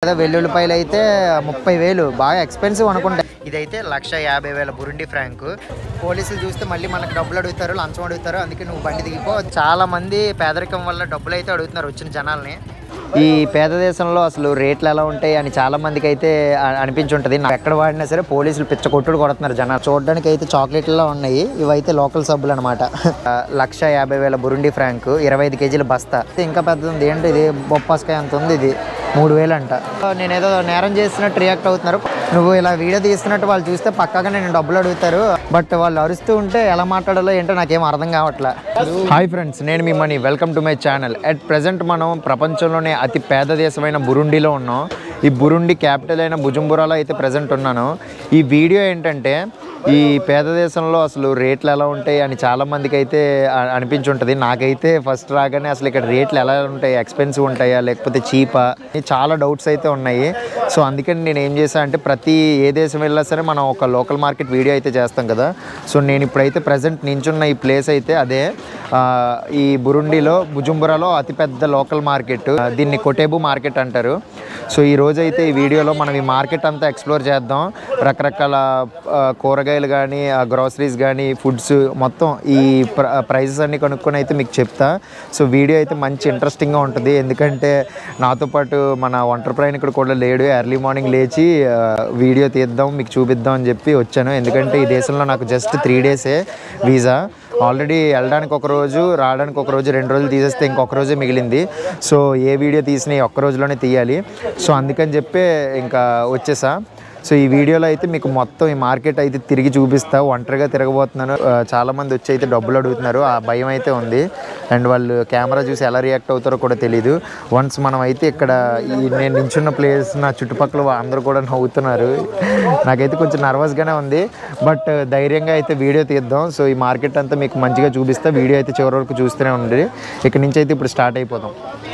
అదే వెల్లుల్లిపాయలు అయితే ముప్పై వేలు బాగా ఎక్స్పెన్సివ్ అనుకుంటా ఇదైతే లక్ష యాభై వేల బురుండి ఫ్రాంక్ పోలీసులు చూస్తే మళ్ళీ మనకు డబ్బులు అడుగుతారు లంచం అడుగుతారు అందుకే నువ్వు బండి దిగిపో చాలా మంది పేదరికం వల్ల డబ్బులు అయితే అడుగుతున్నారు వచ్చిన జనాల్ని ఈ పేద దేశంలో అసలు రేట్లు ఎలా ఉంటాయి అని చాలా మందికి అయితే అ- అనిపించుంటది నాకు ఎక్కడ వాడినా సరే పోలీసులు పిచ్చ కొట్టుడు కొడుతున్నారు జనాలు చూడడానికి అయితే చాక్లెట్లలో ఉన్నాయి ఇవైతే లోకల్ సబ్బులు అనమాట లక్ష యాభై వేల బురుండి ఫ్రాంక్ ఇరవై ఐదు కేజీల బస్తా ఇంకా పెద్దది ఉంది ఏంటి ఇది బొప్పాస్కాయ అంత ఉంది ఇది మూడు వేలు అంట నేనేదో నేరం చేస్తున్నట్టు రియాక్ట్ అవుతున్నారు నువ్వు ఇలా వీడియో తీస్తున్నట్టు వాళ్ళు చూస్తే పక్కాగా నేను డబ్బులు అడుగుతారు బట్ వాళ్ళు అరుస్తూ ఉంటే ఎలా మాట్లాడాలో ఏంటో నాకేం అర్థం కావట్లే హాయ్ ఫ్రెండ్స్ నేను మీ Mani welcome to my channel at present మనం ప్రపంచంలోనే అతి పేద దేశమైన బురుండిలో ఉన్నాం ఈ బురుండి క్యాపిటల్ అయిన బుజుంబురాలో అయితే ప్రజెంట్ ఉన్నాను ఈ వీడియో ఏంటంటే ఈ పేద దేశంలో అసలు రేట్లు ఎలా ఉంటాయి అని చాలా మందికి అయితే అ- అనిపించుంటుంది నాకైతే ఫస్ట్ రాగానే అసలు ఇక్కడ రేట్లు ఎలా ఉంటాయి ఎక్స్పెన్సివ్ ఉంటాయా లేకపోతే చీపా చాలా డౌట్స్ అయితే ఉన్నాయి సో అందుకని నేను ఏం చేశాను అంటే ప్రతి ఏ దేశం వెళ్ళినా సరే మనం ఒక లోకల్ మార్కెట్ వీడియో అయితే చేస్తాం కదా సో నేను ఇప్పుడైతే ప్రజెంట్ నించున్న ఈ ప్లేస్ అయితే అదే ఆ, ఈ బురుండిలో బుజుంబురాలో అతిపెద్ద లోకల్ మార్కెట్ ఆ, దీన్ని కొటేబు మార్కెట్ అంటారు సో ఈ రోజు అయితే ఈ వీడియోలో మనం ఈ మార్కెట్ అంతా ఎక్స్ప్లోర్ చేద్దాం రకరకాల ఆ, కూరగాయలు కానీ గ్రోసరీస్ కానీ ఫుడ్స్ మొత్తం ఈ ప్రైజెస్ అన్ని కనుక్కొని అయితే మీకు చెప్తా సో వీడియో అయితే మంచి ఇంట్రెస్టింగ్గా ఉంటుంది ఎందుకంటే నాతో పాటు మన ఒంటరి ప్రయాణికుడు కూడా లేడు ఎర్లీ మార్నింగ్ లేచి ఆ, వీడియో తీద్దాం మీకు చూపిద్దాం అని చెప్పి వచ్చాను ఎందుకంటే ఈ దేశంలో నాకు జస్ట్ త్రీ డేసే వీసా ఆల్రెడీ వెళ్ళడానికి ఒక రోజు రావడానికి ఒక రోజు రెండు రోజులు తీసేస్తే ఇంకొక రోజే మిగిలింది సో ఏ వీడియో తీసినా ఈ ఒక్క రోజులోనే తీయాలి సో అందుకని చెప్పి ఇంకా వచ్చేసా సో ఈ వీడియోలో అయితే మీకు మొత్తం ఈ మార్కెట్ అయితే తిరిగి చూపిస్తా ఒంటరిగా తిరగబోతున్నాను ఆ, చాలా మంది వచ్చి అయితే డబ్బులు అడుగుతున్నారు ఆ భయం అయితే ఉంది అండ్ వాళ్ళు కెమెరా చూసి ఎలా రియాక్ట్ అవుతారో కూడా తెలియదు వన్స్ మనం అయితే ఇక్కడ ఈ నేను నించున్న ప్లేస్ నా చుట్టుపక్కల వా- అందరూ కూడా నవ్వుతున్నారు నాకైతే కొంచెం నర్వస్గానే ఉంది బట్ ధైర్యంగా అయితే వీడియో తీద్దాం సో ఈ మార్కెట్ అంతా మీకు మంచిగా చూపిస్తా వీడియో అయితే చివరి వరకు చూస్తూనే ఉండండి ఇక్కడ నుంచి అయితే ఇప్పుడు స్టార్ట్ అయిపోదాం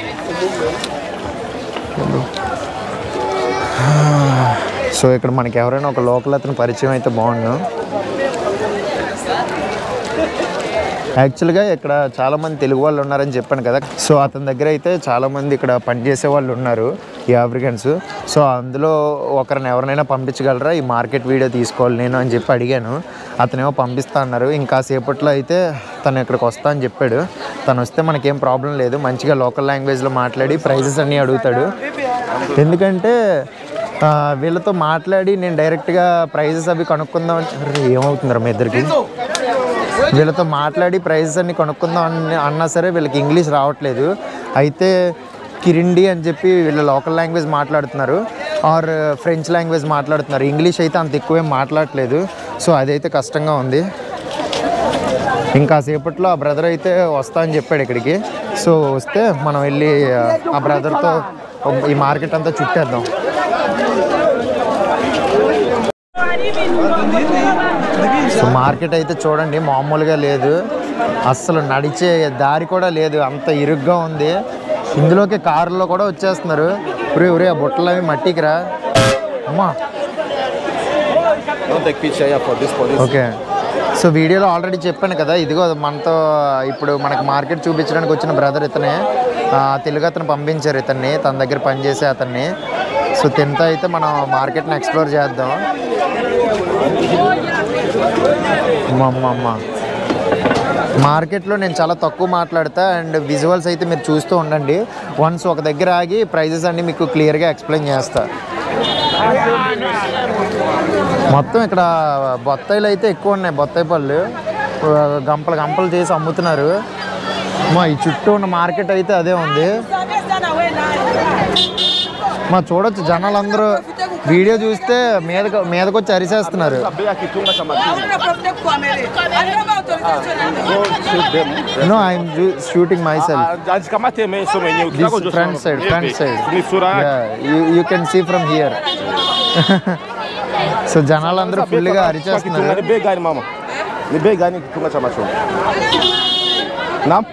సో ఇక్కడ మనకి ఎవరైనా ఒక లోకల్ అతను పరిచయం అయితే బాగుండు యాక్చువల్గా ఇక్కడ చాలామంది తెలుగు వాళ్ళు ఉన్నారని చెప్పాను కదా సో అతని దగ్గర అయితే చాలామంది ఇక్కడ పనిచేసే వాళ్ళు ఉన్నారు ఈ ఆఫ్రికన్స్ సో అందులో ఒకరిని ఎవరినైనా పంపించగలరా ఈ మార్కెట్ వీడియో తీసుకోవాలి నేను అని చెప్పి అడిగాను అతనేమో పంపిస్తా అన్నారు ఇంకా సేపట్లో అయితే తను ఇక్కడికి వస్తా అని చెప్పాడు తను వస్తే మనకేం ప్రాబ్లం లేదు మంచిగా లోకల్ లాంగ్వేజ్లో మాట్లాడి ప్రైజెస్ అన్నీ అడుగుతాడు ఎందుకంటే ఆ, వీళ్ళతో మాట్లాడి నేను డైరెక్ట్గా ప్రైజెస్ అవి కనుక్కుందాం అంటే అరే, ఏమవుతుందిరా మీ ఇద్దరికి వీళ్ళతో మాట్లాడి ప్రైజెస్ అన్ని కొనుక్కుందాం అని అన్నా సరే వీళ్ళకి ఇంగ్లీష్ రావట్లేదు అయితే కిరిండి అని చెప్పి వీళ్ళ లోకల్ లాంగ్వేజ్ మాట్లాడుతున్నారు ఆర్ ఫ్రెంచ్ లాంగ్వేజ్ మాట్లాడుతున్నారు ఇంగ్లీష్ అయితే అంత ఎక్కువేం మాట్లాడట్లేదు సో అదైతే కష్టంగా ఉంది ఇంకా సేపట్లో ఆ బ్రదర్ అయితే వస్తా అని చెప్పాడు ఇక్కడికి సో వస్తే మనం వెళ్ళి ఆ, ఆ బ్రదర్తో ఈ మార్కెట్ అంతా చుట్టేద్దాం సో మార్కెట్ అయితే చూడండి మామూలుగా లేదు అస్సలు నడిచే దారి కూడా లేదు అంత ఇరుగ్గా ఉంది ఇందులోకి కారులో కూడా వచ్చేస్తున్నారు ఉరే ఉరే ఆ బుట్టలు అవి మట్టికి రా అమ్మా Don't take picture here for this police. Okay so వీడియోలో ఆల్రెడీ చెప్పాను కదా ఇదిగో మనతో ఇప్పుడు మనకు మార్కెట్ చూపించడానికి వచ్చిన బ్రదర్ ఇతనే ఆ, తెలుగు అతను పంపించారు ఇతన్ని తన దగ్గర పనిచేసే అతన్ని సో తింతా అయితే మనం మార్కెట్ని ఎక్స్ప్లోర్ చేద్దాం అమ్మ అమ్మ అమ్మ మార్కెట్లో నేను చాలా తక్కువ మాట్లాడతా అండ్ విజువల్స్ అయితే మీరు చూస్తూ ఉండండి వన్స్ ఒక దగ్గర ఆగి ప్రైజెస్ అన్ని మీకు క్లియర్గా ఎక్స్ప్లెయిన్ చేస్తా మొత్తం ఇక్కడ బొత్తాయిలు అయితే ఎక్కువ ఉన్నాయి బొత్తాయి పళ్ళు ఆ, గంపలు గంపలు చేసి అమ్ముతున్నారు మా ఈ చుట్టూ ఉన్న మార్కెట్ అయితే అదే ఉంది మా చూడొచ్చు జనాలు అందరూ వీడియో చూస్తే మీదకు మీదకి వచ్చి అరిసేస్తున్నారు Bei aqui, tunga cha matini. Go shoot them. No I'm shooting myself Ah, Anzikamate mimi so mwenyewe. This Ukitaka ujue front sura- side front Yepe. Side Ni sura yake. You can see from here so జనాలందరూ Sasa bei ఫుల్గా kama- kwa అరిచేస్తున్నారు kitunga, Ni bei gani mama? Ni bei gani kitunga cha machungwa? Naam?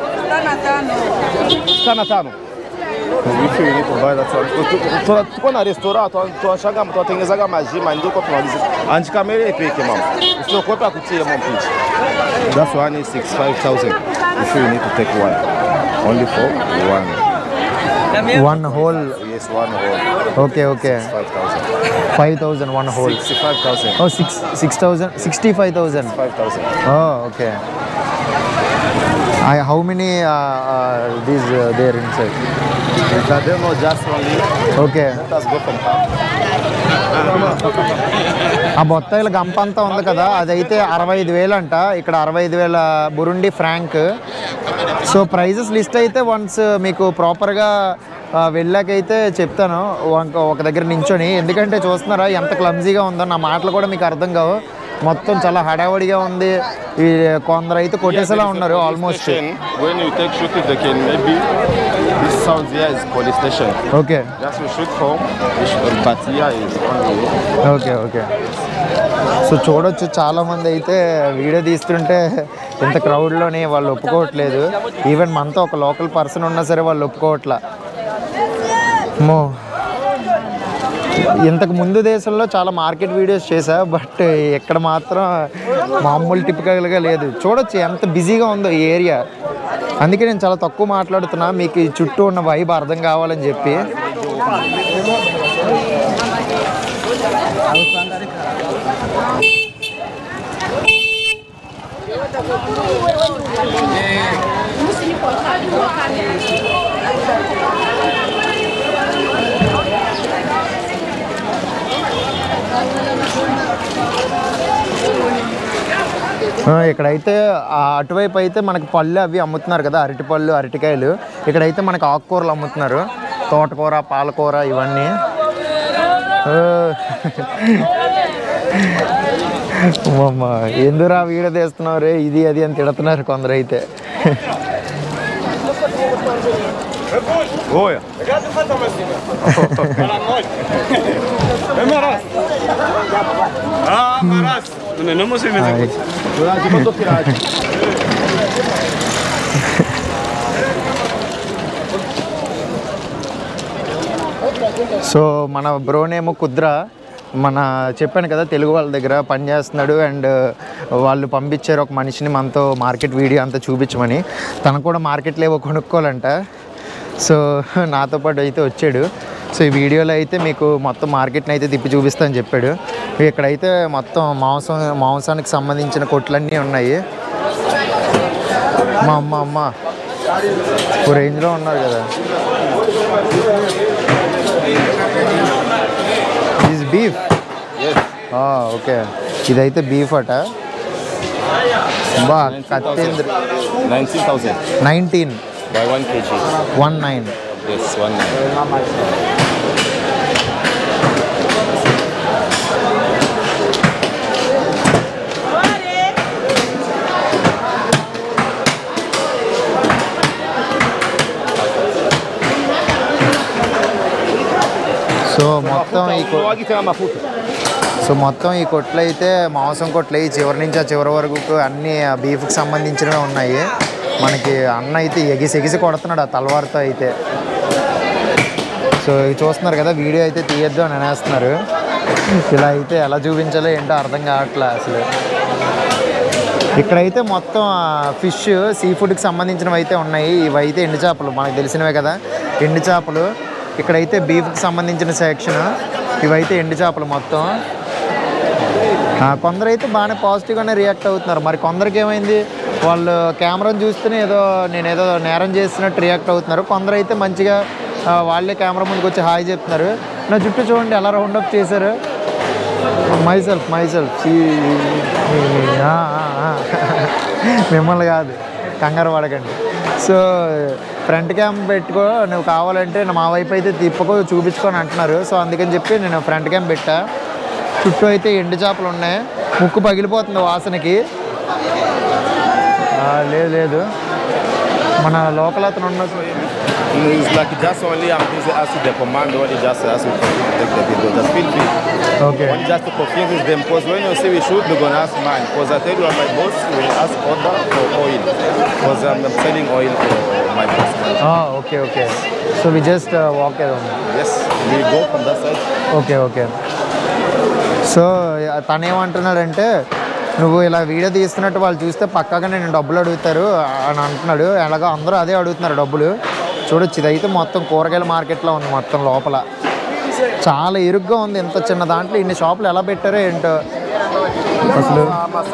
Tano tano. If you need to buy that one. Tu- tu- tu- Tuko na restaurant, tu- tunashanga tunatengenezaga maji mandiko tunauliza. Anjikamere ipeke mama. Usiokope akutie mama picha. That's one is 65,000. If you need to take one. Only for one. One hole Yes, one hole. Okay okay 5,000. Five thousand one hole 65,000. Oh six six thousand sixty five thousand 5,000. Oh okay how many these there inside I don't know, just only. Okay Let us go from half. ఆ బొత్తాయిల గంప అంతా ఉంది కదా అదైతే అరవై ఐదు వేలు అంట ఇక్కడ అరవై ఐదు వేల Burundi franc so prices list అయితే వన్స్ మీకు ప్రాపర్గా వెళ్ళాకైతే చెప్తాను ఒక- ఒక దగ్గర నించొని ఎందుకంటే చూస్తున్నారా ఎంత క్లమ్జీగా ఉందో నా మాటలు కూడా మీకు అర్థం కావు మొత్తం చాలా హడావడిగా ఉంది ఈ కొందరు అయితే కొట్టేసేలా ఉన్నారు almost Station, when you take shoot with the can, maybe this sound here is police station. Okay Just you shoot home, you shoot, but here is only. Okay okay so చూడొచ్చు చాలా మంది అయితే వీడియో తీస్తుంటే ఇంత క్రౌడ్లోనే వాళ్ళు ఒప్పుకోవట్లేదు even మనతో ఒక లోకల్ పర్సన్ ఉన్నా సరే వాళ్ళు ఒప్పుకోవట్లా మో ఇంతకు ముందు దేశంలో చాలా మార్కెట్ వీడియోస్ చేశా బట్ ఇక్కడ మాత్రం మామూలు టిపికల్గా లేదు చూడొచ్చు ఎంత బిజీగా ఉందో ఈ ఏరియా అందుకే నేను చాలా తక్కువ మాట్లాడుతున్నా మీకు ఈ చుట్టూ ఉన్న వైబ్ అర్థం కావాలని చెప్పి ఆ, ఇక్కడైతే ఆ అటువైపు అయితే మనకి పళ్ళు అవి అమ్ముతున్నారు కదా అరటిపళ్ళు అరటికాయలు ఇక్కడైతే మనకి ఆకుకూరలు అమ్ముతున్నారు తోటకూర పాలకూర ఇవన్నీ ఆ, అమ్మమ్మ ఎందురా వీడియో తీస్తున్నావు రే ఇది అది అని తిడుతున్నారు కొందరు అయితే Oi. Durante quanto tiragem? So మన బ్రోనేమో కుద్ర మన చెప్పాను కదా తెలుగు వాళ్ళ దగ్గర పనిచేస్తున్నాడు అండ్ వాళ్ళు పంపించారు ఒక మనిషిని మనతో మార్కెట్ వీడియో అంతా చూపించమని తను కూడా మార్కెట్లో ఏవో కొనుక్కోవాలంట సో నాతో పాటు అయితే వచ్చాడు సో ఈ వీడియోలో అయితే మీకు మొత్తం మార్కెట్ని అయితే తిప్పి చూపిస్తానని చెప్పాడు ఇక్కడైతే మొత్తం మాంసం మాంసానికి సంబంధించిన కొట్లన్నీ ఉన్నాయి మా అమ్మ అమ్మ ఓ రేంజ్లో ఉన్నారు కదా దిస్ బీఫ్ Yes. ఓకే ఇదైతే బీఫ్ అట బా కత్తేంద్ర 19,000 nineteen by 1 kg. One nine Yes, one nine. So మొత్తం ఈ కొ- Aqui tem uma mafuta. So మొత్తం ఈ కొట్లు అయితే మాంసం కొట్లు ఈ చివరి నుంచి ఆ చివరి వరకు అన్ని ఆ బీఫ్కి సంబంధించినవి ఉన్నాయి మనకి అన్న అయితే ఎగిసి ఎగిసి కొడుతున్నాడు ఆ తలవారుతో అయితే సో ఇవి చూస్తున్నారు కదా వీడియో అయితే తీయద్దు అని అనేస్తున్నారు ఇలా అయితే ఎలా చూపించాలో ఏంటో అర్థం కావట్లే అసలు ఇక్కడైతే మొత్తం ఫిష్ సీ ఫుడ్కి సంబంధించినవి అయితే ఉన్నాయి ఇవి అయితే ఎండు చేపలు మనకు తెలిసినవే కదా ఎండు చేపలు ఇక్కడైతే బీఫ్కి సంబంధించిన సెక్షన్ ఇవైతే ఎండు చేపలు మొత్తం ఆ, కొందరైతే బాగానే పాజిటివ్గానే రియాక్ట్ అవుతున్నారు మరి కొందరికి ఏమైంది వాళ్ళు కెమెరాను చూస్తేనే ఏదో నేను ఏదో నేరం చేస్తున్నట్టు రియాక్ట్ అవుతున్నారు కొందరైతే మంచిగా ఆ, వాళ్ళే కెమెరా ముందుకు వచ్చి హాయ్ చెప్తున్నారు నా చుట్టూ చూడండి ఎలా రౌండప్ చేశారు మైసెల్ఫ్ మైసెల్ఫ్ మిమ్మల్ని కాదు కంగారు పడకండి సో ఫ్రంట్ క్యామ్ పెట్టుకో నువ్వు కావాలంటే నా మా వైపు అయితే తిప్పుకో చూపించుకొని అంటున్నారు సో అందుకని చెప్పి నేను ఫ్రంట్ క్యామ్ పెట్టా చుట్టూ అయితే ఎండు చేపలు ఉన్నాయి ముక్కు పగిలిపోతుంది వాసనకి ఆ, లేదు లేదు మన లోకల్ అతను ఉన్న It's like just only I'm busy asking the command, only just ask you to take the video. Just feel free. Okay Only just to confuse with them because when you say we shoot, they're gonna ask mine. Because I tell you, I'm my boss, we ask order for oil. Because I'm selling oil for my boss. Okay okay so we just walk Yes, we go from that side. Okay okay so తను ఏమంటున్నాడంటే నువ్వు ఇలా video తీస్తున్నట్టు వాళ్ళు చూస్తే పక్కాగా నేను డబ్బులు అడుగుతారు అని అంటున్నాడు ఎలాగో అందరూ అదే అడుగుతున్నారు డబ్బులు చూడొచ్చు ఇదైతే మొత్తం కూరగాయల మార్కెట్లో ఉంది మొత్తం లోపల చాలా ఇరుగ్గా ఉంది ఇంత చిన్న దాంట్లో ఇన్ని షాపులు ఎలా పెట్టారో ఏంటో అసలు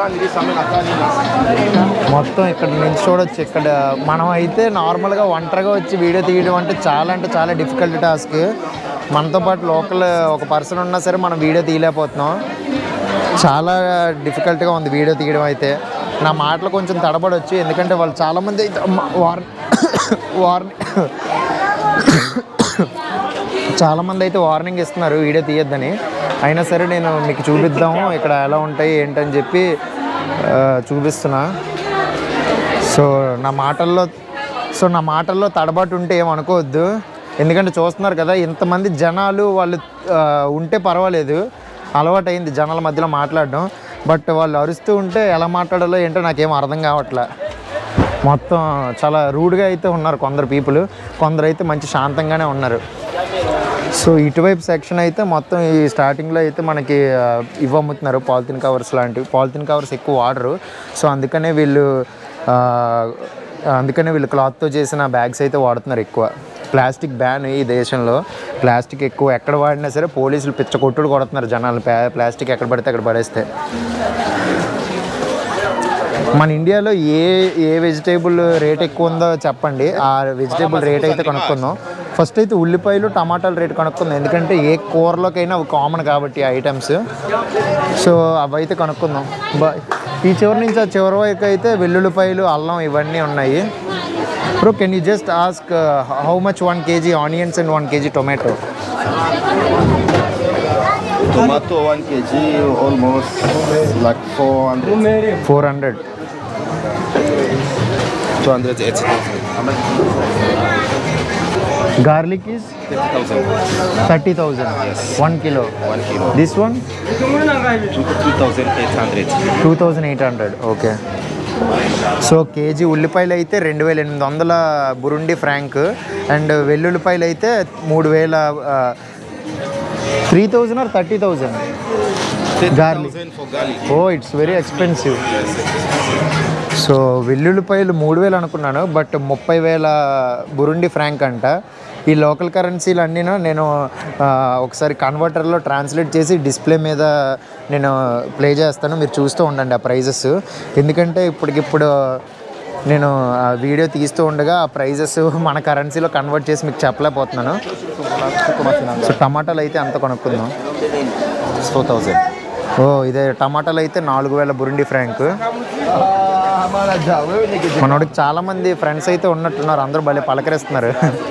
మొత్తం ఇక్కడ నుంచి చూడొచ్చు ఇక్కడ మనం అయితే నార్మల్గా ఒంటరిగా వచ్చి వీడియో తీయడం అంటే చాలా అంటే చాలా డిఫికల్ట్ టాస్క్ మనతో పాటు లోకల్ ఒక పర్సన్ ఉన్నా సరే మనం వీడియో తీయలేకపోతున్నాం చాలా డిఫికల్ట్గా ఉంది వీడియో తీయడం అయితే నా మాటలు కొంచెం తడబడవచ్చు ఎందుకంటే వాళ్ళు చాలామంది అయితే వార్ వార్నింగ్ చాలామంది అయితే వార్నింగ్ ఇస్తున్నారు వీడియో తీయొద్దని అయినా సరే నేను మీకు చూపిద్దాము ఇక్కడ ఎలా ఉంటాయి ఏంటని చెప్పి ఆ, చూపిస్తున్నా సో నా మాటల్లో సో నా మాటల్లో తడబాటు ఉంటే ఏమనుకోవద్దు ఎందుకంటే చూస్తున్నారు కదా ఇంతమంది జనాలు వాళ్ళు ఆ, ఉంటే పర్వాలేదు అలవాటు అయింది జనాల మధ్యలో మాట్లాడడం బట్ వాళ్ళు అరుస్తూ ఉంటే ఎలా మాట్లాడాలో ఏంటో నాకేం అర్థం కావట్లే మొత్తం చాలా రూడ్గా అయితే ఉన్నారు కొందరు పీపుల్ కొందరు అయితే మంచి శాంతంగానే ఉన్నారు సో ఇటువైపు సెక్షన్ అయితే మొత్తం ఈ స్టార్టింగ్లో అయితే మనకి ఆ, ఇవి అమ్ముతున్నారు పాలిథిన్ కవర్స్ లాంటివి పాలిథిన్ కవర్స్ ఎక్కువ వాడరు సో అందుకనే వీళ్ళు ఆ, అందుకనే వీళ్ళు క్లాత్తో చేసిన బ్యాగ్స్ అయితే వాడుతున్నారు ఎక్కువ ప్లాస్టిక్ బ్యాన్ ఈ దేశంలో ప్లాస్టిక్ ఎక్కువ ఎక్కడ వాడినా సరే పోలీసులు పిచ్చ కొట్టుడు కొడుతున్నారు జనాలు ప్లా- ప్లాస్టిక్ ఎక్కడ పడితే అక్కడ పడేస్తే మన ఇండియాలో ఏ ఏ వెజిటేబుల్ రేట్ ఎక్కువ ఉందో చెప్పండి ఆ వెజిటేబుల్ రేట్ అయితే కనుక్కుందాం ఫస్ట్ అయితే ఉల్లిపాయలు టమాటాల రేట్ కనుక్కుందాం ఎందుకంటే ఏ కూరలోకైనా అవి కామన్ కాబట్టి ఆ ఐటమ్స్ సో అవి అయితే కనుక్కుందాం బా ఈ చివరి నుంచి ఆ చివరి వరకు అయితే వెల్లుల్లిపాయలు అల్లం ఇవన్నీ ఉన్నాయి bro can you just ask how much one KG onions and one KG tomato Tomato 1 kg almost like 400. Four hundred 280,000. Garlic is 30,000. Thirty thousand one kilo 1 kilo. This one 2,800. Two thousand eight hundred okay so KG ఉల్లిపాయలు అయితే రెండు వేల ఎనిమిది వందల బురుండి franc and వెల్లుల్లిపాయలు అయితే మూడు వేల three thousand or thirty thousand Garlic. 30,000 for garlic. Oh it's very expensive so వెల్లుల్లిపాయలు మూడు వేలు అనుకున్నాను బట్ ముప్పై వేల బురుండి ఫ్రాంక్ అంట ఈ లోకల్ కరెన్సీలు అన్నీను నేను ఆ, ఒకసారి కన్వర్టర్లో ట్రాన్స్లేట్ చేసి డిస్ప్లే మీద నేను ప్లే చేస్తాను మీరు చూస్తూ ఉండండి ఆ ప్రైజెస్ ఎందుకంటే ఇప్పటికిప్పుడు నేను ఆ వీడియో తీస్తూ ఉండగా ఆ ప్రైజెస్ మన కరెన్సీలో కన్వర్ట్ చేసి మీకు చెప్పలేకపోతున్నాను సో టమాటాలు అయితే అంత కొనుక్కుందాం It's 4,000. ఓ ఇదే టమాటాలు అయితే నాలుగు వేల బురుండి ఫ్రాంక్ మనోడికి చాలా మంది ఫ్రెండ్స్ అయితే ఉన్నట్టున్నారు అందరూ భలే పలకరిస్తున్నారు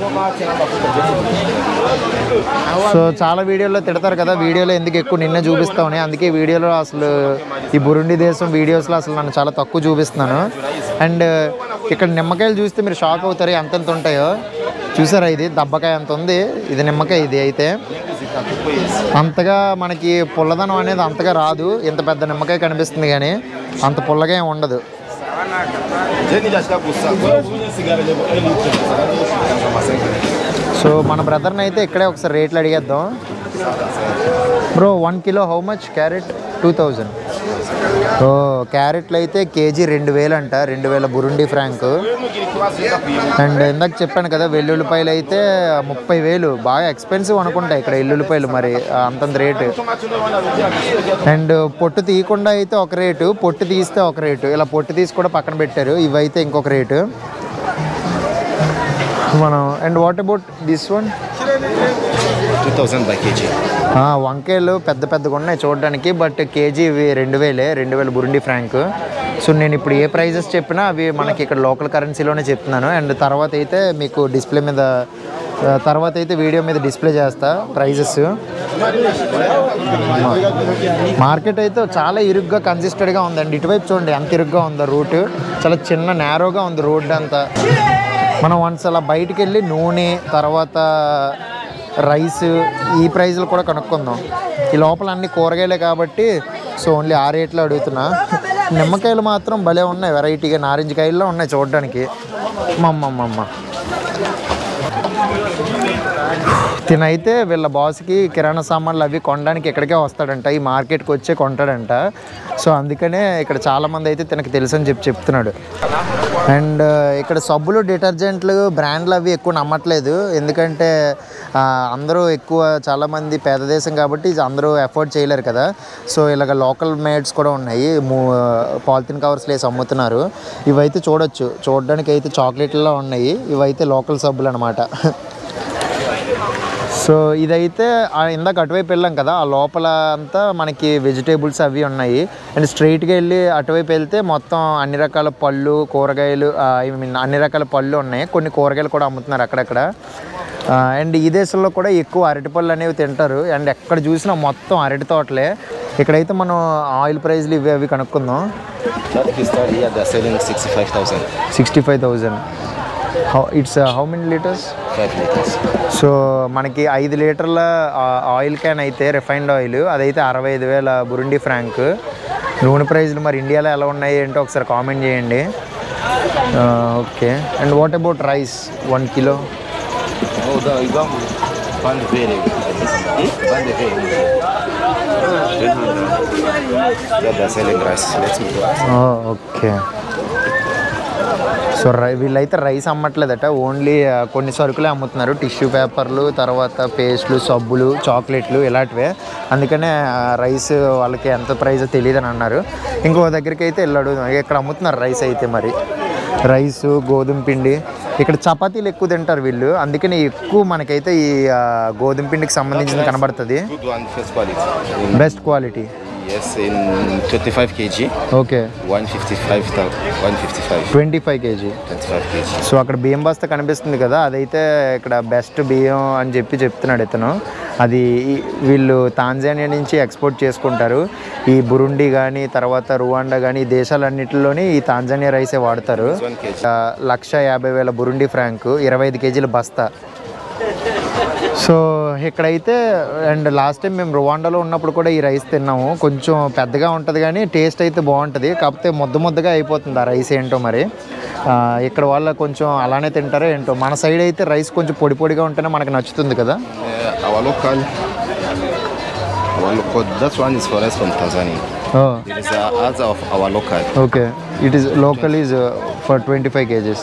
సో చాలా వీడియోలో తిడతారు కదా వీడియోలో ఎందుకు ఎక్కువ నిన్నే చూపిస్తామని అందుకే వీడియోలో అసలు ఈ బురుండి దేశం వీడియోస్లో అసలు నన్ను చాలా తక్కువ చూపిస్తున్నాను అండ్ ఇక్కడ నిమ్మకాయలు చూస్తే మీరు షాక్ అవుతారు ఎంతెంత ఉంటాయో చూసారా ఇది దబ్బకాయ అంత ఉంది ఇది నిమ్మకాయ ఇది అయితే అంతగా మనకి పుల్లదనం అనేది అంతగా రాదు ఇంత పెద్ద నిమ్మకాయ కనిపిస్తుంది కానీ అంత పుల్లగా ఏమి ఉండదు Jenny já está buscando. So మన బ్రదర్ని అయితే ఇక్కడే ఒకసారి రేట్లు అడిగేద్దాం bro one kilo how much carrot two thousand oh క్యారెట్లు అయితే కేజీ రెండు వేలు అంట రెండు వేల బురుండి ఫ్రాంక్ అండ్ ఇందాక చెప్పాను కదా వెల్లుల్లిపాయలు అయితే ముప్పై వేలు బాగా ఎక్స్పెన్సివ్ అనుకుంటా ఇక్కడ ఎల్లుల్లిపాయలు మరి అంతంత రేటు అండ్ పొట్టు తీయకుండా అయితే ఒక రేటు పొట్టు తీస్తే ఒక రేటు ఇలా పొట్టు తీసి కూడా పక్కన పెట్టారు ఇవైతే ఇంకొక రేటు మనం and what about this one 2,000 by kg. వంకాయలు పెద్ద పెద్దగా ఉన్నాయి చూడడానికి బట్ కేజీ ఇవి రెండు వేలే రెండు వేల బురుండి ఫ్రాంక్ సో నేను ఇప్పుడు ఏ ప్రైజెస్ చెప్పినా అవి మనకి ఇక్కడ లోకల్ కరెన్సీలోనే చెప్తున్నాను అండ్ తర్వాత అయితే మీకు డిస్ప్లే మీద ఆ, తర్వాత అయితే వీడియో మీద డిస్ప్లే చేస్తా ప్రైజెస్ మార్కెట్ అయితే చాలా ఇరుగ్గా కన్సిస్టెడ్గా ఉందండి ఇటువైపు చూడండి ఎంత ఇరుగ్గా ఉందో రూట్ చాలా చిన్న నేరోగా ఉంది రోడ్ అంతా మనం వన్స్ అలా బయటికి వెళ్ళి నూనె తర్వాత రైస్ ఈ ప్రైజ్లు కూడా కనుక్కుందాం ఈ లోపల అన్ని కూరగాయలే కాబట్టి సో ఓన్లీ ఆ రేట్లో అడుగుతున్నా నిమ్మకాయలు మాత్రం భలే ఉన్నాయి వెరైటీగా నారింజ కాయల్లో ఉన్నాయి చూడడానికి మమ్మమ్మమ్మ తినైతే వీళ్ళ బాస్కి కిరాణా సామాన్లు అవి కొనడానికి ఇక్కడికే వస్తాడంట ఈ మార్కెట్కి వచ్చే కొంటాడంట సో అందుకనే ఇక్కడ చాలామంది అయితే తనకు తెలుసు అని చెప్పి చెప్తున్నాడు అండ్ ఇక్కడ సబ్బులు డిటర్జెంట్లు బ్రాండ్లు అవి ఎక్కువ నమ్మట్లేదు ఎందుకంటే ఆ, అందరూ ఎక్కువ చాలామంది పేద దేశం కాబట్టి ఇది అందరూ అఫోర్డ్ చేయలేరు కదా సో ఇలాగ లోకల్ మేడ్స్ కూడా ఉన్నాయి పాలిథిన్ కవర్స్లో వేసి అమ్ముతున్నారు ఇవైతే చూడొచ్చు చూడడానికి అయితే చాక్లెట్లలో ఉన్నాయి ఇవైతే లోకల్ సబ్బులు అనమాట సో ఇదైతే ఆ ఇందాక అటువైపు వెళ్ళాం కదా ఆ లోపల అంతా మనకి వెజిటేబుల్స్ అవి ఉన్నాయి అండ్ స్ట్రైట్గా వెళ్ళి అటువైపు వెళ్తే మొత్తం అన్ని రకాల పళ్ళు కూరగాయలు ఐ మీన్ అన్ని రకాల పళ్ళు ఉన్నాయి కొన్ని కూరగాయలు కూడా అమ్ముతున్నారు అక్కడక్కడ అండ్ ఈ దేశంలో కూడా ఎక్కువ అరటి పళ్ళు అనేవి తింటారు అండ్ ఎక్కడ చూసినా మొత్తం అరటి తోటలే ఇక్కడైతే మనం ఆయిల్ ప్రైస్లు ఇవి అవి కనుక్కుందాం That cristal here, they're selling 65,000. Sixty five thousand how it's how many litres 5 liters. So మనకి ఐదు లీటర్ల ఆ- ఆయిల్ క్యాన్ అయితే రిఫైన్డ్ ఆయిల్ అదైతే అరవై ఐదు వేల బురుండి ఫ్రాంక్ నూనె ప్రైజ్లు మరి ఇండియాలో ఎలా ఉన్నాయి ఏంటో ఒకసారి కామెంట్ చేయండి okay and what about rice one kilo Oh, the, you got Band Vele. Band Vele. Yeah, they're selling rice. Let's move on. Okay so రై వీళ్ళైతే రైస్ అమ్మట్లేదట ఓన్లీ ఆ, కొన్ని సరుకులే అమ్ముతున్నారు టిష్యూ పేపర్లు తర్వాత పేస్ట్లు సబ్బులు చాక్లెట్లు ఇలాంటివే అందుకనే ఆ, రైస్ వాళ్ళకి ఎంత ప్రైస్ తెలియదు అని అన్నారు ఇంకో దగ్గరికి అయితే వెళ్ళాడు ఇక్కడ అమ్ముతున్నారు రైస్ అయితే మరి రైస్ గోధుమ పిండి ఇక్కడ చపాతీలు ఎక్కువ తింటారు వీళ్ళు అందుకని ఎక్కువ మనకైతే ఈ ఆ, గోధుమ పిండికి సంబంధించింది కనబడుతుంది Good one, first quality. In, best quality yes, in 25 kg, okay 155, thou- 155, twenty five KG 25 kg. So అక్కడ బియ్యం బస్తా కనిపిస్తుంది కదా అదైతే ఇక్కడ బెస్ట్ బియ్యం అని చెప్పి చెప్తున్నాడు ఇతను అది ఈ- వీళ్ళు తాంజానియా నుంచి ఎక్స్పోర్ట్ చేసుకుంటారు ఈ బురుండి కానీ తర్వాత రువాండా కానీ ఈ దేశాలన్నింటిలోని ఈ తాంజానియా రైసే వాడతారు One kg. ఆ, లక్ష యాభై వేల బురుండి ఫ్రాంక్ ఇరవై ఐదు కేజీల బస్తా సో ఇక్కడైతే అండ్ లాస్ట్ టైం మేము రువాండాలో ఉన్నప్పుడు కూడా ఈ రైస్ తిన్నాము కొంచెం పెద్దగా ఉంటుంది కానీ టేస్ట్ అయితే బాగుంటుంది కాకపోతే ముద్ద ముద్దగా అయిపోతుంది ఆ రైస్ ఏంటో మరి ఆ, ఇక్కడ వాళ్ళ కొంచెం అలానే తింటారో ఏంటో మన సైడ్ అయితే రైస్ కొంచెం పొడి పొడిగా ఉంటేనే మనకు నచ్చుతుంది కదా Uh, our local, our local, that one is for us from Tanzania. There is a other of our local. Okay it is local is for twenty five KGs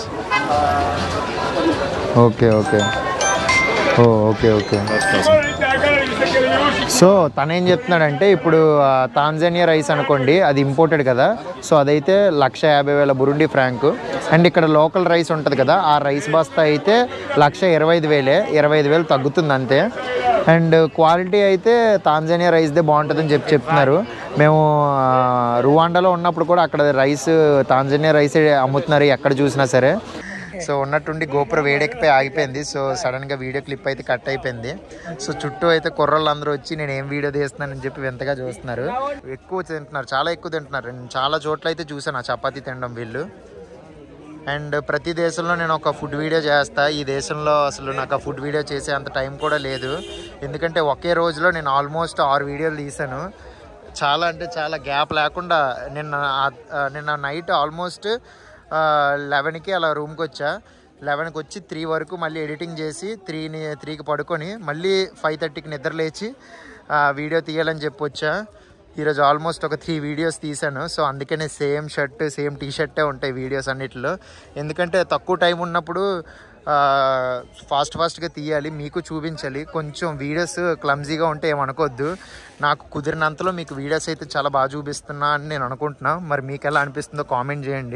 okay okay oh okay okay 5,000. So తను ఏం చెప్తున్నాడంటే ఇప్పుడు ఆ, Tanzania rice అనుకోండి అది imported కదా so అదైతే లక్ష యాభై వేల బురుండి ఫ్రాంక్ అండ్ ఇక్కడ లోకల్ రైస్ ఉంటుంది కదా ఆ రైస్ బస్తా అయితే లక్ష ఇరవై ఐదు వేలే ఇరవై ఐదు వేలు తగ్గుతుంది అంతే అండ్ క్వాలిటీ అయితే తాంజానియా రైస్దే బాగుంటుందని చెప్పి చెప్తున్నారు మేము ఆ, రువాండాలో ఉన్నప్పుడు కూడా అక్కడ రైస్ తాంజానియా రైసే అమ్ముతున్నారు ఎక్కడ చూసినా సరే సో ఉన్నట్టుండి గోపుర వేడెక్కిపోయి ఆగిపోయింది సో సడన్గా వీడియో క్లిప్ అయితే కట్ అయిపోయింది సో చుట్టూ అయితే కుర్రోళ్ళు అందరూ వచ్చి నేను ఏం వీడియో తీస్తున్నానని చెప్పి వింతగా చూస్తున్నారు ఎక్కువ తింటున్నారు చాలా ఎక్కువ తింటున్నారు నేను చాలా చోట్ల అయితే చూసాను ఆ చపాతీ తినడం వీళ్ళు అండ్ ప్రతి దేశంలో నేను ఒక ఫుడ్ వీడియో చేస్తా ఈ దేశంలో అసలు నాకు ఆ ఫుడ్ వీడియో చేసే అంత టైం కూడా లేదు ఎందుకంటే ఒకే రోజులో నేను ఆల్మోస్ట్ ఆరు వీడియోలు తీసాను చాలా అంటే చాలా గ్యాప్ లేకుండా నిన్న ఆ- ఆ, నిన్న నైట్ ఆల్మోస్ట్ లెవెన్కి అలా రూమ్కి వచ్చా లెవెన్కి వచ్చి త్రీ వరకు మళ్ళీ ఎడిటింగ్ చేసి త్రీని త్రీకి పడుకొని మళ్ళీ ఫైవ్ థర్టీకి నిద్ర లేచి ఆ, వీడియో తీయాలని చెప్పి వచ్చా ఈరోజు ఆల్మోస్ట్ ఒక త్రీ వీడియోస్ తీశాను సో అందుకనే సేమ్ షర్ట్ సేమ్ టీ షర్టే ఉంటాయి వీడియోస్ అన్నిటిలో ఎందుకంటే తక్కువ టైం ఉన్నప్పుడు ఫాస్ట్ ఫాస్ట్గా తీయాలి మీకు చూపించాలి కొంచెం వీడియోస్ క్లమ్జీగా ఉంటే ఏమనుకోవద్దు నాకు కుదిరినంతలో మీకు వీడియోస్ అయితే చాలా బాగా చూపిస్తున్నా అని నేను అనుకుంటున్నా మరి మీకు ఎలా అనిపిస్తుందో కామెంట్ చేయండి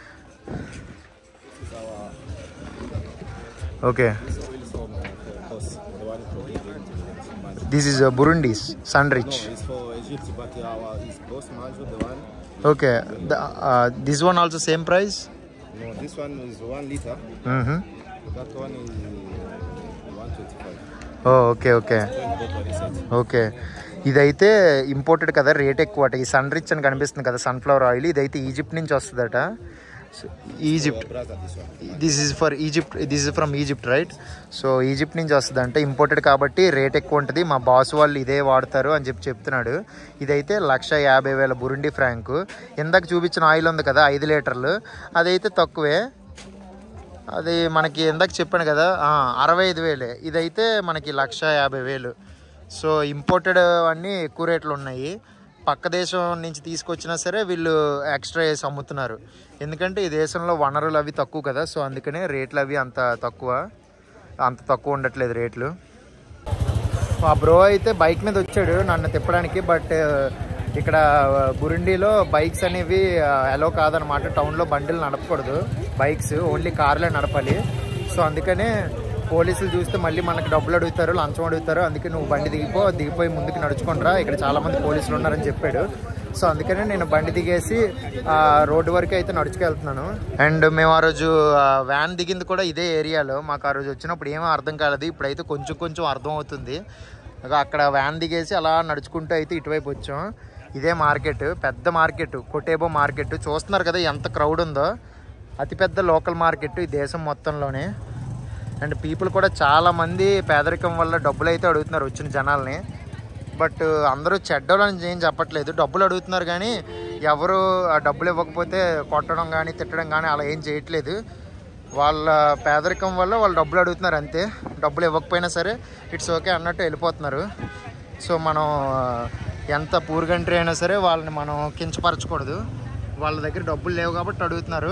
okay this is Burundi's sun rich It's for Egypt, but our is boss Manjo, the one. Okay this one also same price No, this one is one liter. That one is 125. Okay okay Bottle is set. Okay ఇదైతే imported కదా rate ఎక్కువ అట ఈ sun rich అని కనిపిస్తుంది కదా sunflower oil ఇదైతే Egypt నుంచి వస్తుందట Egypt Brother, this one. This is for Egypt this is from Egypt right so Egypt నుంచి వస్తుంది అంటే ఇంపోర్టెడ్ కాబట్టి రేట్ ఎక్కువ ఉంటుంది మా బాస్ వాళ్ళు ఇదే వాడతారు అని చెప్పి చెప్తున్నాడు ఇదైతే లక్ష యాభై వేల బురుండి ఫ్రాంక్ ఇందాక చూపించిన ఆయిల్ ఉంది కదా ఐదు లీటర్లు అదైతే తక్కువే అది మనకి ఇందాక చెప్పాను కదా ఆ, అరవై ఐదు వేలే ఇదైతే మనకి లక్ష యాభై వేలు సో ఇంపోర్టెడ్ అన్నీ ఎక్కువ రేట్లు ఉన్నాయి పక్క దేశం నుంచి తీసుకొచ్చినా సరే వీళ్ళు ఎక్స్ట్రా వేసి అమ్ముతున్నారు ఎందుకంటే ఈ దేశంలో వనరులు అవి తక్కువ కదా సో అందుకనే రేట్లు అవి అంత తక్కువ అంత తక్కువ ఉండట్లేదు రేట్లు మా బ్రో అయితే బైక్ మీద వచ్చాడు నన్ను తిప్పడానికి బట్ ఇక్కడ బురుండిలో బైక్స్ అనేవి అలో కాదనమాట టౌన్లో బండిలు నడపకూడదు బైక్స్ ఓన్లీ కార్లే నడపాలి సో అందుకనే పోలీసులు చూస్తే మళ్ళీ మనకు డబ్బులు అడుగుతారు లంచం అడుగుతారు అందుకే నువ్వు బండి దిగిపో దిగిపోయి ముందుకు నడుచుకుంటారా ఇక్కడ చాలా మంది పోలీసులు ఉన్నారని చెప్పాడు సో అందుకనే నేను బండి దిగేసి ఆ, రోడ్డు వరకు అయితే నడుచుకెళ్తున్నాను అండ్ మేము ఆ రోజు ఆ, వ్యాన్ దిగింది కూడా ఇదే ఏరియాలో మాకు ఆ రోజు వచ్చినప్పుడు ఏమీ అర్థం కాలేదు ఇప్పుడైతే కొంచెం కొంచెం అర్థం అవుతుంది ఇక అక్కడ వ్యాన్ దిగేసి అలా నడుచుకుంటూ అయితే ఇటువైపు వచ్చాం ఇదే మార్కెట్ పెద్ద మార్కెట్ కొటేబో మార్కెట్ చూస్తున్నారు కదా ఎంత క్రౌడ్ ఉందో అతిపెద్ద లోకల్ మార్కెట్ ఈ దేశం మొత్తంలోనే అండ్ పీపుల్ కూడా చాలా మంది పేదరికం వల్ల డబ్బులు అయితే అడుగుతున్నారు వచ్చిన జనాల్ని బట్ అందరూ చెడ్డోళ్ళని ఏం చెప్పట్లేదు డబ్బులు అడుగుతున్నారు కానీ ఎవరు ఆ డబ్బులు ఇవ్వకపోతే కొట్టడం కానీ తిట్టడం కానీ అలా ఏం చేయట్లేదు వాళ్ళ పేదరికం వల్ల వాళ్ళు డబ్బులు అడుగుతున్నారు అంతే డబ్బులు ఇవ్వకపోయినా సరే ఇట్స్ ఓకే అన్నట్టు వెళ్ళిపోతున్నారు సో మనం ఆ, ఎంత పూర్ కంట్రీ అయినా సరే వాళ్ళని మనం కించపరచకూడదు వాళ్ళ దగ్గర డబ్బులు లేవు కాబట్టి అడుగుతున్నారు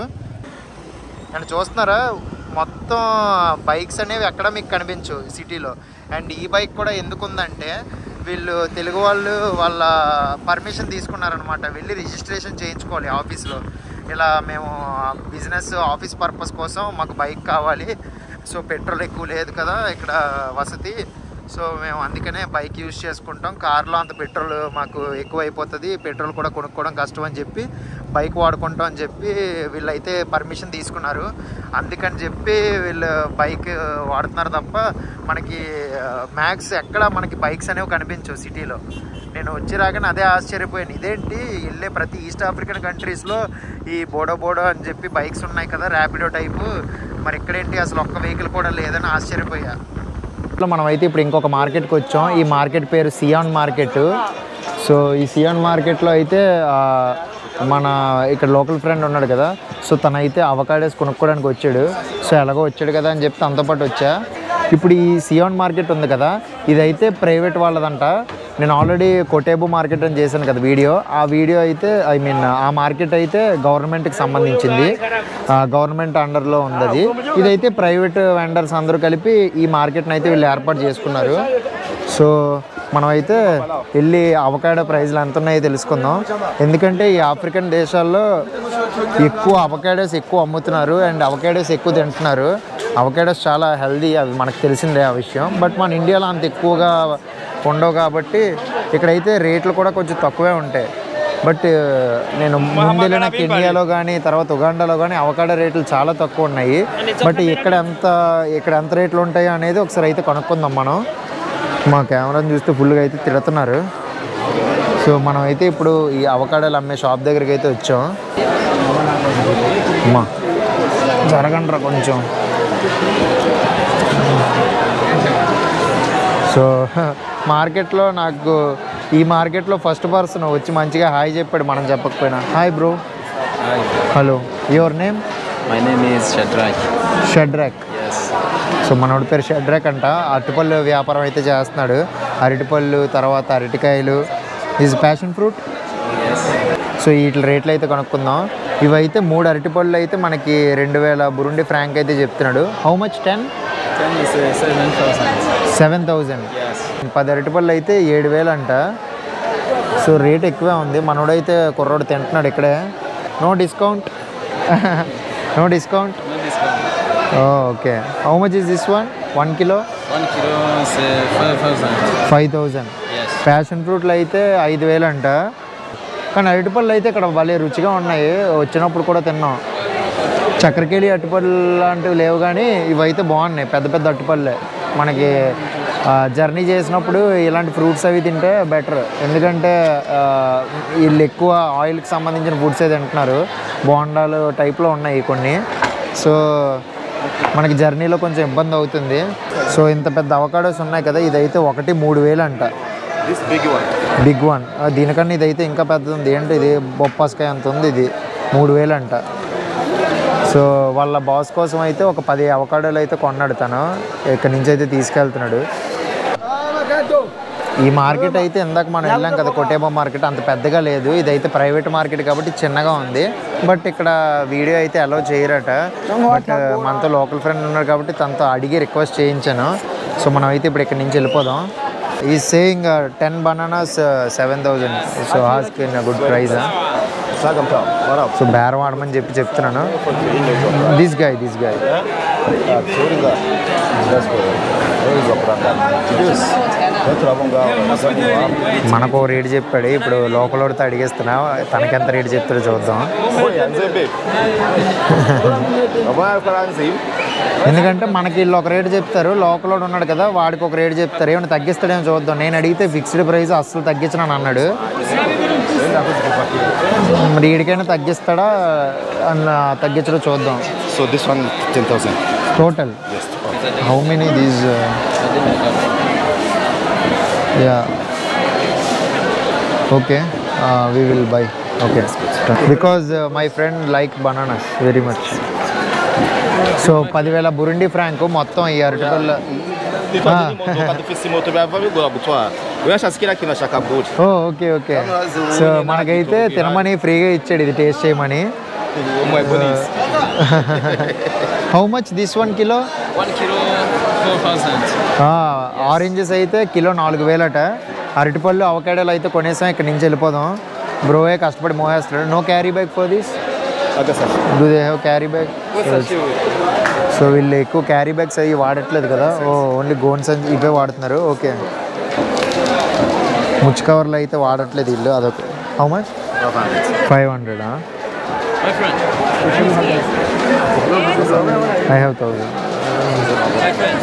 అండ్ చూస్తున్నారా మొత్తం బైక్స్ అనేవి ఎక్కడ మీకు కనిపించు సిటీలో అండ్ ఈ బైక్ కూడా ఎందుకు ఉందంటే వీళ్ళు తెలుగు వాళ్ళు వాళ్ళ పర్మిషన్ తీసుకున్నారనమాట వెళ్ళి రిజిస్ట్రేషన్ చేయించుకోవాలి ఆఫీస్లో ఇలా మేము బిజినెస్ ఆఫీస్ పర్పస్ కోసం మాకు బైక్ కావాలి సో పెట్రోల్ ఎక్కువ లేదు కదా ఇక్కడ వసతి సో మేము అందుకనే బైక్ యూజ్ చేసుకుంటాం కార్లో అంత పెట్రోల్ మాకు ఎక్కువ అయిపోతుంది పెట్రోల్ కూడా కొనుక్కోవడం కష్టం అని చెప్పి బైక్ వాడుకుంటాం అని చెప్పి వీళ్ళైతే పర్మిషన్ తీసుకున్నారు అందుకని చెప్పి వీళ్ళు బైక్ వాడుతున్నారు తప్ప మనకి మ్యాక్స్ ఎక్కడ మనకి బైక్స్ అనేవి కనిపించవు సిటీలో నేను వచ్చి రాగానే అదే ఆశ్చర్యపోయాను ఇదేంటి వెళ్ళే ప్రతి ఈస్ట్ ఆఫ్రికన్ కంట్రీస్లో ఈ బోడో బోడో అని చెప్పి బైక్స్ ఉన్నాయి కదా ర్యాపిడో టైపు మరి ఇక్కడేంటి అసలు ఒక్క వెహికల్ కూడా లేదని ఆశ్చర్యపోయా ఇట్లా మనం అయితే ఇప్పుడు ఇంకొక మార్కెట్కి వచ్చాం ఈ మార్కెట్ పేరు సియాన్ మార్కెట్ సో ఈ సియాన్ మార్కెట్లో అయితే ఆ, మన ఇక్కడ లోకల్ ఫ్రెండ్ ఉన్నాడు కదా సో తనైతే అవకాడోస్ కొనుక్కోవడానికి వచ్చాడు సో ఎలాగో వచ్చాడు కదా అని చెప్పి తనతో పాటు వచ్చా ఇప్పుడు ఈ సియాన్ మార్కెట్ ఉంది కదా ఇదైతే ప్రైవేట్ వాళ్ళదంట నేను ఆల్రెడీ కొటేబు మార్కెట్ అని చేశాను కదా వీడియో ఆ వీడియో అయితే ఐ మీన్ ఆ మార్కెట్ అయితే గవర్నమెంట్కి సంబంధించింది గవర్నమెంట్ అండర్లో ఉంది అది ఇదైతే ప్రైవేట్ వెండర్స్ అందరూ కలిపి ఈ మార్కెట్ని అయితే వీళ్ళు ఏర్పాటు చేసుకున్నారు సో మనమైతే వెళ్ళి అవకాడో ప్రైజ్లు ఎంత ఉన్నాయో తెలుసుకుందాం ఎందుకంటే ఈ ఆఫ్రికన్ దేశాల్లో ఎక్కువ అవకాడోస్ ఎక్కువ అమ్ముతున్నారు అండ్ అవకాడోస్ ఎక్కువ తింటున్నారు అవకాడోస్ చాలా హెల్దీ అవి మనకు తెలిసిందే ఆ విషయం బట్ మన ఇండియాలో అంత ఎక్కువగా ఉండవు కాబట్టి ఇక్కడైతే రేట్లు కూడా కొంచెం తక్కువే ఉంటాయి బట్ నేను ముందు వెళ్ళిన కెన్యాలో కానీ తర్వాత ఉగాండాలో కానీ అవకాడో రేట్లు చాలా తక్కువ ఉన్నాయి బట్ ఇక్కడ ఎంత ఇక్కడ ఎంత రేట్లు ఉంటాయో అనేది ఒకసారి అయితే కనుక్కుందాం మనం మా కెమెరాని చూస్తే ఫుల్గా అయితే తిడుతున్నారు సో మనం అయితే ఇప్పుడు ఈ అవకాడోలు అమ్మే షాప్ దగ్గరికి అయితే వచ్చాం అమ్మా జరగండ్రా కొంచెం సో మార్కెట్లో నాకు ఈ మార్కెట్లో ఫస్ట్ పర్సన్ వచ్చి మంచిగా హాయ్ చెప్పాడు మనం చెప్పకపోయినా hi bro Hi, hello your name my name is Shadrach. షడ్రాక్ Yes. So మనోడి పేరు షడ్రాక్ అంట అరటిపళ్ళు వ్యాపారం అయితే చేస్తున్నాడు అరటిపళ్ళు తర్వాత అరటికాయలు is passion fruit Yes. So వీటి రేట్లు అయితే కనుక్కుందాం ఇవైతే మూడు అరటిపళ్ళు అయితే మనకి రెండు వేల బురుండి ఫ్రాంక్ అయితే చెప్తున్నాడు how much ten Ten is uh, seven thousand. Seven thousand Yes. పది అరటిపళ్ళు అయితే ఏడు వేలు అంట సో రేట్ ఎక్కువే ఉంది మనోడైతే కుర్రోడు తింటున్నాడు ఇక్కడే no discount no discount No discount. Okay how much is this one one kilo One kilo is uh, five thousand. Five thousand Yes. Passion ఫ్రూట్లు అయితే ఐదు వేలు అంట కానీ అరటిపళ్ళు అయితే ఇక్కడ భలే రుచిగా ఉన్నాయి వచ్చినప్పుడు కూడా తిన్నాం చక్కెరకేళి అరటిపళ్ళు లాంటివి లేవు కానీ ఇవైతే బాగున్నాయి పెద్ద పెద్ద అరటిపళ్ళే మనకి జర్నీ చేసినప్పుడు ఇలాంటి ఫ్రూట్స్ అవి తింటే బెటర్ ఎందుకంటే ఆ, వీళ్ళు ఎక్కువ ఆయిల్కి సంబంధించిన ఫుడ్స్ అయితే తింటున్నారు బోండాలు టైప్లో ఉన్నాయి కొన్ని సో మనకి జర్నీలో కొంచెం ఇబ్బంది అవుతుంది సో ఇంత పెద్ద అవకాడోస్ ఉన్నాయి కదా ఇదైతే ఒకటి మూడు వేలు అంట This big one. Big one దీనికన్నా ఇదైతే ఇంకా పెద్దది ఉంది ఏంటి ఇది బొప్పాస్కాయ అంత ఉంది ఇది మూడు వేలు అంట సో సో వాళ్ళ బాస్ కోసం అయితే ఒక పది అవకాడోలు అయితే కొన్నాడు తను ఇక్కడి నుంచి అయితే తీసుకెళ్తున్నాడు ఈ మార్కెట్ అయితే ఇందాక మనం వెళ్ళాం కదా కొటేబా మార్కెట్ అంత పెద్దగా లేదు ఇదైతే ప్రైవేట్ మార్కెట్ కాబట్టి చిన్నగా ఉంది బట్ ఇక్కడ వీడియో అయితే అలౌ చేయరట బట్ మనతో లోకల్ ఫ్రెండ్ ఉన్నారు కాబట్టి తనతో అడిగి రిక్వెస్ట్ చేయించాను సో మనం అయితే ఇప్పుడు ఇక్కడ నుంచి వెళ్ళిపోదాం ఈ saying ten bananas seven thousand so ask in good price Sagam tá. Bora. So బేరం ఆడమని చెప్పి చెప్తున్నాను this guy this guy Ah, Turinga. Let's go. Where is Opraka? Yes. Let's go. మనకు ఓ రేటు చెప్పాడు ఇప్పుడు లోకల్ వాడితో అడిగేస్తున్నా తనకెంత రేటు చెప్తాడో చూద్దాం Oi, Anzebe. Abang aku Anzim. ఎందుకంటే మనకి వీళ్ళు ఒక రేటు చెప్తారు లోకల్ వాడు ఉన్నాడు కదా వాడికి ఒక రేటు చెప్తారు ఏమైనా తగ్గిస్తాడేమో చూద్దాం నేను అడిగితే ఫిక్స్డ్ ప్రైస్ అస్సలు తగ్గించను అని అన్నాడు మరి వీడికైనా తగ్గిస్తాడా అన్న తగ్గించడం చూద్దాం So this one, 10,000. Total Yes. How many these yeah okay we will buy okay because my friend like bananas very much so పదివేల బురుండి ఫ్రాంక్ మొత్తం ఈ అరటిపళ్ళు Eu acho que aqui na Chacabut. Oh okay okay so మనకైతే తినమని ఫ్రీగా ఇచ్చాడు ఇది taste చేయమని Uma é bonita. How much this one kilo One kilo, 4,000. Oranges అయితే కిలో నాలుగు వేలట అరటిపళ్ళు అవకాడోలు అయితే కొనేసాం ఇక్కడ నుంచి వెళ్ళిపోదాం బ్రోయే కష్టపడి మోహేస్తాడు no carry bag for this Olha só. Do they have carry bag so వీళ్ళు ఎక్కువ క్యారీ బ్యాగ్స్ అవి వాడట్లేదు కదా ఓ ఓన్లీ గోన్స్ అని ఇవే వాడుతున్నారు ఓకే ముచ్చు కవర్లు అయితే వాడట్లేదు వీళ్ళు అదొక how much five hundred My friend. I have thousand My friend.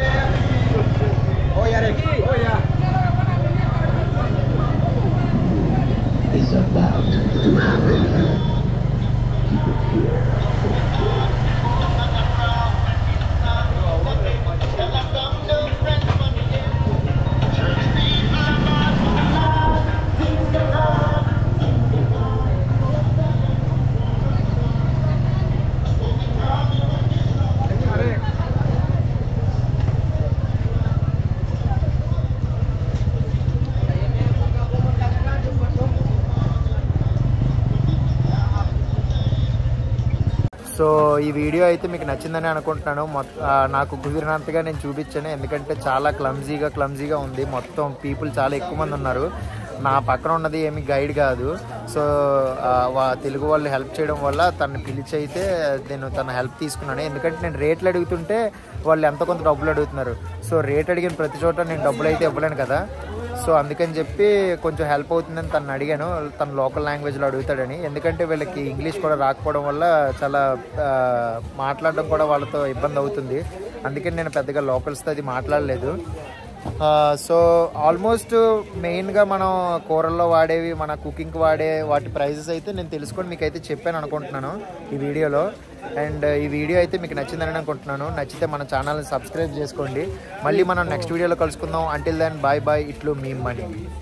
So ఈ వీడియో అయితే మీకు నచ్చిందని అనుకుంటున్నాను మొత్తం నాకు కుదిరినంతగా నేను చూపించాను ఎందుకంటే చాలా క్లమ్జీగా క్లమ్జీగా ఉంది మొత్తం పీపుల్ చాలా ఎక్కువ మంది ఉన్నారు నా పక్కన ఉన్నది ఏమి గైడ్ కాదు సో ఆ, వా- తెలుగు వాళ్ళు హెల్ప్ చేయడం వల్ల తను పిలిచి అయితే నేను తన హెల్ప్ తీసుకున్నాను ఎందుకంటే నేను రేట్లు అడుగుతుంటే వాళ్ళు ఎంత కొంత డబ్బులు అడుగుతున్నారు సో రేట్ అడిగిన ప్రతి చోట నేను డబ్బులు అయితే ఇవ్వలేను కదా సో అందుకని చెప్పి కొంచెం హెల్ప్ అవుతుందని తను అడిగాను తన లోకల్ లాంగ్వేజ్లో అడుగుతాడని ఎందుకంటే వీళ్ళకి ఇంగ్లీష్ కూడా రాకపోవడం వల్ల చాలా ఆ, మాట్లాడడం కూడా వాళ్ళతో ఇబ్బంది అవుతుంది అందుకని నేను పెద్దగా లోకల్స్తో అది మాట్లాడలేదు ఆ, సో ఆల్మోస్ట్ మెయిన్గా మనం కూరల్లో వాడేవి మన కుకింగ్కి వాడే వాటి ప్రైజెస్ అయితే నేను తెలుసుకొని మీకు అయితే చెప్పాను అనుకుంటున్నాను ఈ వీడియోలో అండ్ ఈ వీడియో అయితే మీకు నచ్చిందని అనుకుంటున్నాను నచ్చితే మన ఛానల్ని సబ్స్క్రైబ్ చేసుకోండి మళ్ళీ మనం నెక్స్ట్ వీడియోలో కలుసుకుందాం అంటిల్ దెన్ బాయ్ బాయ్ ఇట్లు మీ మనీ